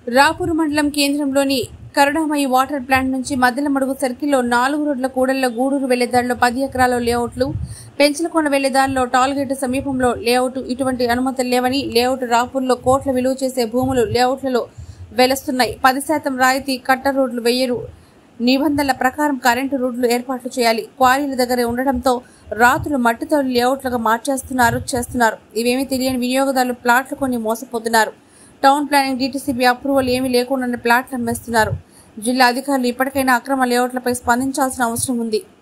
రాపూర్ మండలం కేంద్రంలోని కరుణామయి water plant నుంచి మద్దెల మడుగు సర్కిల్లో నాలుగు రోడ్ల కూడళ్ల గూడూరు వెళ్లే దారిలో పది ఎకరాల లేఅవుట్లు పెంచలకొండ వెళ్లే దారిలో టాల్గేట్ సమీపంలో లేఅవుట్ ఇటువంటి అనుమతులు లేవని లేఅవుట్ రాపూర్లో కోట్ల విలువ చేసే భూములు లేఅవుట్లలో వెలుస్తున్నాయి పది శాతం రాయితీ కట్ట రోడ్లు వెయ్యరు నిబంధనల ప్రకారం కరెంటు రోడ్లు ఏర్పాట్లు చేయాలి క్వారీల దగ్గర ఉండడంతో రాత్రులు మట్టితో లేఅవుట్లుగా మార్చేస్తున్నారు చేస్తున్నారు ఇవేమీ తెలియని వినియోగదారులు ప్లాట్లు కొని మోసపోతున్నారు టౌన్ ప్లానింగ్ డీటీసీబీ అప్రూవల్ ఏమీ లేకుండా ప్లాట్లు అమ్మేస్తున్నారు జిల్లా అధికారులు ఇప్పటికైనా అక్రమ లేఅవుట్లపై స్పందించాల్సిన అవసరం ఉంది